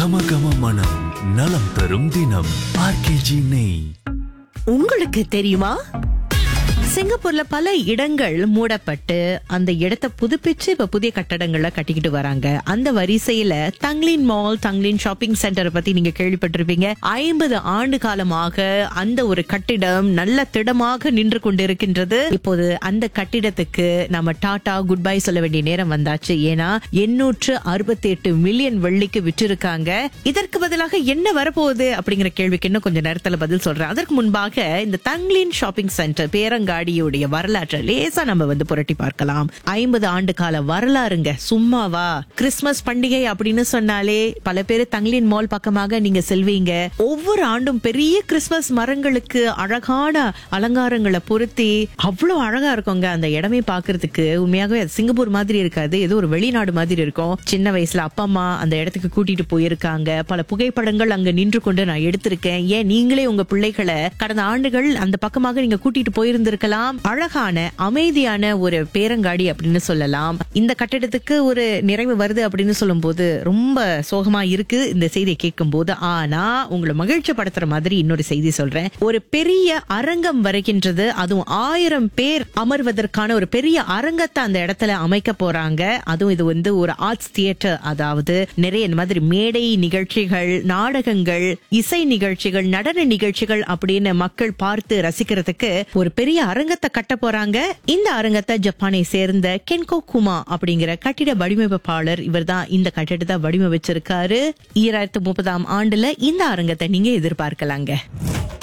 கம கம மனம் நலம் தரும் தினம் ஆர்கேஜி நெய் உங்களுக்கு தெரியுமா சிங்கப்பூர்ல பல இடங்கள் மூடப்பட்டு அந்த இடத்தை புதுப்பிச்சு இப்ப புதிய கட்டடங்களை கட்டிக்கிட்டு வராங்க அந்த வரிசையில தங்லின் மால் தங்லின் ஷாப்பிங் சென்டரை பத்தி நீங்க கேள்விப்பட்டிருப்பீங்க ஐம்பது ஆண்டு காலமாக அந்த ஒரு கட்டிடம் நல்ல திடமாக நின்று கொண்டிருக்கின்றது இப்போது அந்த கட்டிடத்துக்கு நம்ம டாடா குட் பை சொல்ல வேண்டிய நேரம் வந்தாச்சு ஏன்னா எண்ணூற்று அறுபத்தி எட்டு மில்லியன் வெள்ளிக்கு விற்றிருக்காங்க இதற்கு பதிலாக என்ன வரப்போகுது அப்படிங்கிற கேள்விக்கு இன்னும் கொஞ்சம் நேரத்துல பதில் சொல்றேன் அதற்கு முன்பாக இந்த தங்லின் ஷாப்பிங் சென்டர் பேரங்காடியுடைய வரலாற்றை லேசா நம்ம வந்து புரட்டி பார்க்கலாம் ஐம்பது ஆண்டு கால வரலாறுங்க சும்மாவா கிறிஸ்துமஸ் பண்டிகை அப்படின்னு சொன்னாலே பல பேர் தங்லின் மால் பக்கமாக நீங்க செல்வீங்க ஒவ்வொரு ஆண்டும் பெரிய கிறிஸ்துமஸ் மரங்களுக்கு அழகான அலங்காரங்களை பொருத்தி அவ்வளவு அழகா இருக்குங்க அந்த இடமே பாக்குறதுக்கு உண்மையாகவே அது சிங்கப்பூர் மாதிரி இருக்காது ஏதோ ஒரு வெளிநாடு மாதிரி இருக்கும் சின்ன வயசுல அப்பா அம்மா அந்த இடத்துக்கு கூட்டிட்டு போயிருக்காங்க பல புகைப்படங்கள் அங்க நின்று கொண்டு நான் எடுத்திருக்கேன் ஏன் நீங்களே உங்க பிள்ளைகளை கடந்த ஆண்டுகள் அந்த பக்கமாக நீங்க கூட்டிட்டு போயிருந்திருக்கலாம் அழகான அமைதியான ஒரு பேரங்காடி அப்படின்னு சொல்லலாம் இந்த கட்டிடத்துக்கு ஒரு நிறைவு வருது அப்படின்னு சொல்லும்போது ரொம்ப சோகமா இருக்கு இந்த செய்தியை கேட்கும் போது ஆனா உங்களை மகிழ்ச்சி படுத்துற மாதிரி இன்னொரு செய்தி சொல்றேன் ஒரு பெரிய அரங்கம் வருகின்றது அதுவும் ஆயிரம் பேர் அமர்வதற்கான ஒரு பெரிய அரங்கத்தை அந்த இடத்துல அமைக்க போறாங்க அதுவும் இது வந்து ஒரு ஆர்ட்ஸ் தியேட்டர் அதாவது நிறைய இந்த மாதிரி மேடை நிகழ்ச்சிகள் நாடகங்கள் இசை நிகழ்ச்சிகள் நடன நிகழ்ச்சிகள் அப்படின்னு மக்கள் பார்த்து ரசிக்கிறதுக்கு ஒரு பெரிய அரங்கத்தை கட்ட போறாங்க இந்த அரங்கத்தை ஜப்பானை சேர்ந்த கென்கோ குமா அப்படிங்கிற கட்டிட வடிவமைப்பாளர் இவர்தான் இந்த கட்டிடத்தை வடிவமைச்சிருக்காரு ஈராயிரத்தி முப்பதாம் ஆண்டுல இந்த அரங்கத்தை நீங்க எதிர்பார்க்கலாங்க